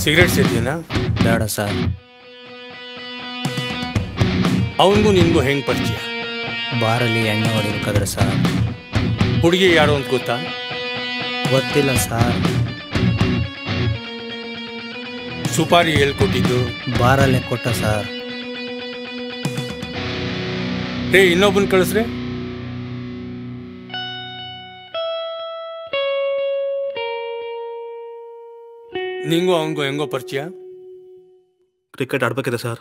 Cigarette ಸೇದ್ಯನಾ ಬೇಡ sir ಅವನಿಗೂ ನಿನ್ಗೂ ಹೆಂಗ್ ಪರಿಚಯ ಬಾರಲ್ಲಿ ಎಣ್ಣೆ ಹೊಡಿಬೇಕಾದ್ರೆ ಸರ್ ಹುಡುಗಿ ಯಾರು ಅಂತ ಗೊತ್ತಾ ಗೊತ್ತಿಲ್ಲ ಸರ್ ಸುಪಾರಿ ಹೇಳ್ಕೊಟ್ಟಿದ್ದು ಬಾರಲ್ಲೇ ಕೊಟ್ಟ ಸರ್ ರೇ ಇನ್ನೊಬ್ಬನ್ ಕಳಿಸ್ರೆ ನಿಂಗೂ ಅವನಿಗೂ ಹೆಂಗೋ ಪರಿಚಯ ಕ್ರಿಕೆಟ್ ಆಡ್ಬೇಕಿದೆ ಸರ್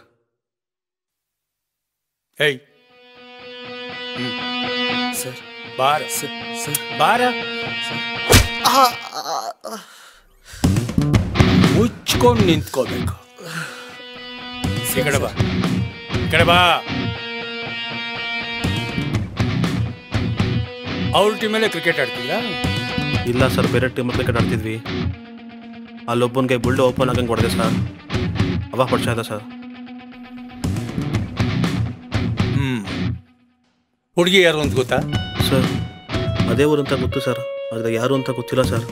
ಏಯ್ ಹ್ಮ್. ಸರ್ ಬಾರ ಸರ್ ಬಾರ ಮುಚ್ಕೊಂಡು ನಿಂತ್ಕೋಬೇಕು ಈ ಕಡೆ ಬಾ ಈ ಕಡೆ ಬಾ ಅವ್ರ ಟೀಮಲ್ಲೇ ಕ್ರಿಕೆಟ್ ಆಡ್ತಿಲ್ಲ ಇಲ್ಲ ಸರ್ ಬೇರೆ ಟೀಮ್ ಕ್ರಿಕೆಟ್ ಆಡ್ತಿದ್ವಿ ಅಲ್ಲೊಬ್ಬನಿಗೆ ಬುಲ್ಡ್ ಓಪನ್ ಆಗಂಗೆ ಹೊಡೆದೆ ಸರ್ ಅವಾಗ ಪರಿಚಯ ಇದೆ ಸರ್ ಹ್ಮ್ ಹುಡುಗಿ ಯಾರು ಅಂತ ಗೊತ್ತಾ ಸರ್ ಅದೇ ಊರು ಅಂತ ಗೊತ್ತು ಸರ್ ಆದರೆ ಯಾರು ಅಂತ ಗೊತ್ತಿಲ್ಲ ಸರ್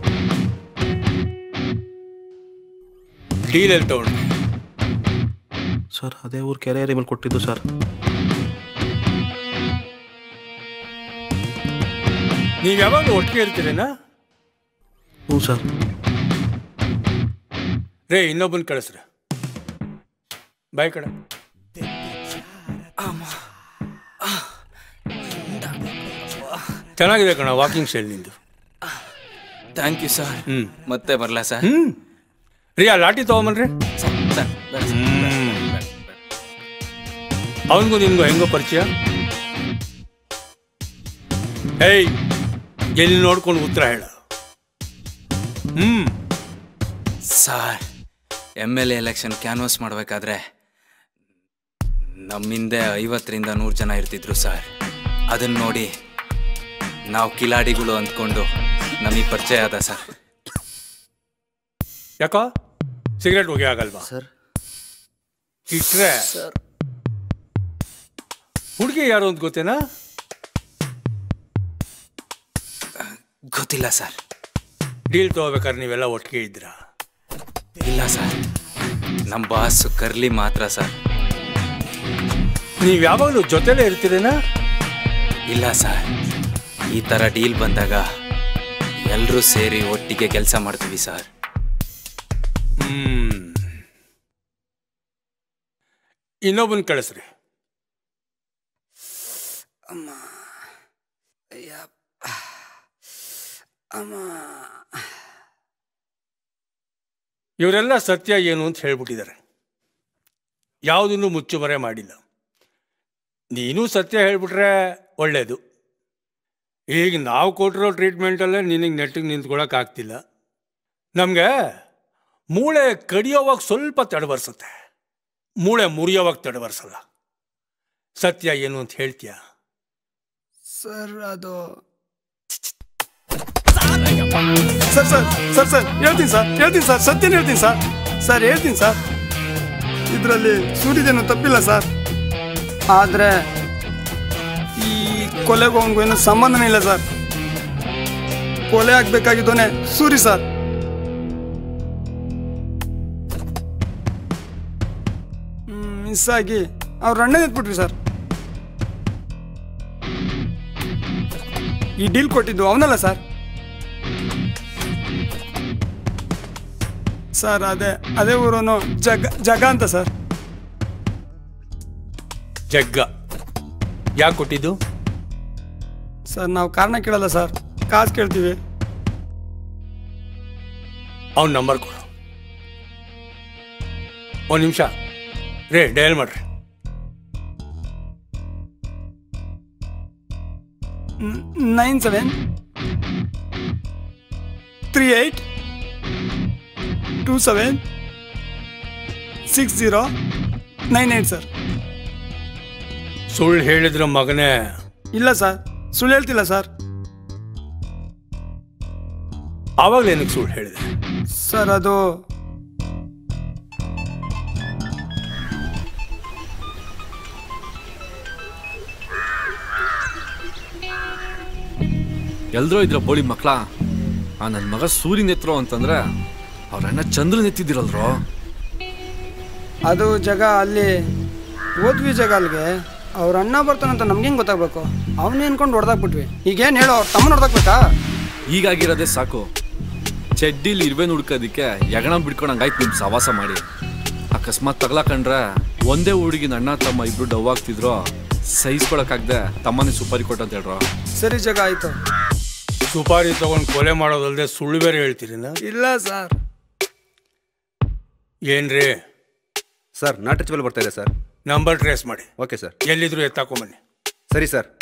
ಡೀಲ್ ಎಲ್ಲಿ ತಗೊಂಡು ಸರ್ ಅದೇ ಊರು ಕೆರೆ ಏರಿ ಮೇಲೆ ಕೊಟ್ಟಿದ್ದು ಸರ್ ನೀವು ಯಾವಾಗಲೂ ಒಟ್ಟಿಗೆ ಇರ್ತೀರೇನಾ ಹ್ಞೂ ಸರ್ ರೇ ಇನ್ನೊಬ್ಬನ್ ಕಳಿಸ್ರ ಬಾಯ್ ಕಡೆ ಚೆನ್ನಾಗಿದೆ ಕಣ ವಾಕಿಂಗ್ ಸ್ಟೈಲ್ ನಿಂದು ಥ್ಯಾಂಕ್ ಯು ಸರ್ ಹ್ಮ್ ಮತ್ತೆ ಬರಲಾ ಸರ್ ಹ್ಮ್ ರೀ ಆ ಲಾಟಿ ತಗೊಂಬನ್ರಿ ಸರ್ ಸರ್ ಬೇಡ ಸರ್. ಹ್ಮ್ ಅವನಿಗೂ ನಿನ್ಗೂ ಹೆಂಗೋ ಪರಿಚಯ ಏಯ್ ಎಲ್ಲಿ ನೋಡ್ಕೊಂಡು ಉತ್ತರ ಹೇಳ ಹ್ಮ್ sir M L A election canvas ಮಾಡಬೇಕಾದ್ರೆ ನಮ್ಮಿಂದೆ ಐವತ್ತರಿಂದ ನೂರು ಜನ ಇರ್ತಿದ್ರು ಸರ್ ಅದನ್ನ ನೋಡಿ ನಾವು ಕಿಲಾಡಿಗಳು ಅಂದ್ಕೊಂಡು ನಮಗೆ ಪರಿಚಯ ಅದ ಸರ್ ಯಾಕೋ ಸಿಗರೇಟ್ ಹೋಗಿ ಆಗಲ್ವಾ ಸರ್ ಇಟ್ರೆ ಸರ್ ಹುಡುಗಿ ಯಾರು ಅಂತ ಗೊತ್ತೇನಾ ಗೊತ್ತಿಲ್ಲ ಸರ್ ಡೀಲ್ ತಗೋಬೇಕಾದ್ರೆ ನೀವೆಲ್ಲ ಒಟ್ಟಿಗೆ ಇದ್ದೀರಾ ಇಲ್ಲ ಸರ್ ನಮ್ಮ ಬಾಸ್ ಕರ್ಲಿ ಮಾತ್ರ ಸರ್ ನೀವು ಯಾವಾಗಲೂ ಜೊತೆಲೇ ಇರ್ತೀರೇನಾ ಇಲ್ಲ ಸರ್ ಈ ಥರ ಡೀಲ್ ಬಂದಾಗ ಎಲ್ಲರೂ ಸೇರಿ ಒಟ್ಟಿಗೆ ಕೆಲಸ ಮಾಡ್ತೀವಿ ಸರ್ ಹ್ಮ್ ಇನ್ನೊಬ್ಬನ್ ಕಳಿಸ್ರಿ ಇವರೆಲ್ಲ ಸತ್ಯ ಏನು ಅಂತ ಹೇಳ್ಬಿಟ್ಟಿದ್ದಾರೆ ಯಾವುದನ್ನು ಮುಚ್ಚುಮರೆ ಮಾಡಿಲ್ಲ ನೀನು ಸತ್ಯ ಹೇಳ್ಬಿಟ್ರೆ ಒಳ್ಳೇದು ಈಗ ನಾವು ಕೊಟ್ಟಿರೋ ಟ್ರೀಟ್ಮೆಂಟಲ್ಲೇ ನಿನಗೆ ನೆಟ್ಟಿಗೆ ನಿಂತ್ಕೊಳಕ್ ಆಗ್ತಿಲ್ಲ ನಮಗೆ ಮೂಳೆ ಕಡಿಯೋವಾಗ ಸ್ವಲ್ಪ ತಡವರ್ಸುತ್ತೆ ಮೂಳೆ ಮುರಿಯೋವಾಗ ತಡವರ್ಸಲ್ಲ ಸತ್ಯ ಏನು ಅಂತ ಹೇಳ್ತೀಯ ಸರ್ ಅದು ಸರ್ ಸರ್ ಸರ್ ಸರ್ ಹೇಳ್ತೀನಿ ಸರ್ ಹೇಳ್ತೀನಿ ಸರ್ ಸತ್ಯನ ಹೇಳ್ತೀನಿ ಸರ್ ಸರ್ ಹೇಳ್ತೀನಿ ಸರ್ ಇದರಲ್ಲಿ ಸೂರ್ಯದೇನು ತಪ್ಪಿಲ್ಲ ಸರ್ ಆದರೆ ಈ ಕೊಲೆಗೂ ಅವನಿಗೂ ಏನೂ ಸಂಬಂಧನೇ ಇಲ್ಲ ಸರ್ ಕೊಲೆ ಆಗ್ಬೇಕಾಗಿದ್ದೋನೆ ಸೂರಿ ಸರ್ ಮಿಸ್ ಆಗಿ ಅವ್ರ ಅಣ್ಣ ಎತ್ಬಿಟ್ರಿ ಸರ್ ಈ ಡೀಲ್ ಕೊಟ್ಟಿದ್ದು ಅವನಲ್ಲ ಸರ್ ಸರ್ ಅದೇ ಅದೇ ಊರನು ಜಗ ಜಗ ಅಂತ ಸರ್ ಜಗ್ಗ ಯಾಕೆ ಕೊಟ್ಟಿದ್ದು ಸರ್ ನಾವು ಕಾರಣ ಕೇಳಲ್ಲ ಸರ್ ಕಾಸು ಕೇಳ್ತೀವಿ ಅವ್ನ ನಂಬರ್ ಕೊಡು ಒಂದು ನಿಮಿಷ ರೇ ಡಯಲ್ ಮಾಡ್ರಿ nine seven three eight two seven six zero nine eight sir ಸುಳ್ಳು ಹೇಳಿದ್ರ ಮಗನೇ ಇಲ್ಲ ಸರ್ ಸುಳ್ಳು ಹೇಳ್ತಿಲ್ಲ ಸರ್ ಆವಾಗಲೇ ಏನಕ್ಕೆ ಸುಳ್ಳು ಹೇಳಿದೆ ಸರ್ ಅದು ಎಲ್ರೋ ಇದ್ರ ಬೋಳಿ ಮಕ್ಳ ಆ ನನ್ನ ಮಗ ಸೂರ್ಯನ ಎತ್ರೋ ಅಂತಂದ್ರೆ ಅವ್ರ ಅಣ್ಣ ಚಂದ್ರನ್ ಎತ್ತಿದ್ದೀರಲ್ರೋ ಅದು ಜಾಗ ಅಲ್ಲಿ ಓದ್ವಿ ಜಾಗ ಅಲ್ಲಿಗೆ ಅವ್ರ ಅಣ್ಣ ಬರ್ತಾನಂತ ನಮ್ಗೆ ಹೆಂಗೆ ಗೊತ್ತಾಗ್ಬೇಕು ಅವನೇ ಅನ್ಕೊಂಡು ಹೊಡೆದಾಕ್ಬಿಟ್ವಿ ಈಗೇನು ಹೇಳೋ ಅವ್ರ ತಮ್ಮನ ಹೊಡೆದಾಕ್ಬೇಕಾ ಹೀಗಾಗಿರೋದೇ ಸಾಕು ಚಡ್ಡಿಲಿ ಇರ್ವೇನ್ ಹುಡ್ಕೋದಿಕ್ಕೆ ಯಗಣ ಬಿಡ್ಕೊಂಡಂಗಾಯ್ತು ನಿಮ್ ಸವಾಸ ಮಾಡಿ ಅಕಸ್ಮಾತ್ ತಗ್ಲಾಕಂಡ್ರೆ ಒಂದೇ ಹುಡುಗಿನ ಅಣ್ಣ ತಮ್ಮ ಇಬ್ರು ಡವ್ ಆಗ್ತಿದ್ರು ಸಹಿಸ್ಕೊಳಕ್ಕಾಗ್ದೆ ತಮ್ಮನೇ ಸುಪಾರಿ ಕೊಟ್ಟು ಅಂತ ಹೇಳ್ರೋ ಸರಿ ಜಾಗ ಆಯಿತು ಸುಪಾರಿ ತಗೊಂಡು ಕೊಲೆ ಮಾಡೋದಲ್ದೆ ಸುಳ್ಳು ಬೇರೆ ಹೇಳ್ತೀರಿನ ಇಲ್ಲ ಸರ್ ಏನ್ರಿ ಸರ್ ನಾಟ್ ರೀಚಬಲ್ ಬರ್ತಾ ಇದೆ ಸರ್ ನಂಬರ್ ಟ್ರೇಸ್ ಮಾಡಿ ಓಕೆ ಸರ್ ಎಲ್ಲಿದ್ರು ಎತ್ತಾಕೊಂಬನ್ನಿ ಸರಿ ಸರ್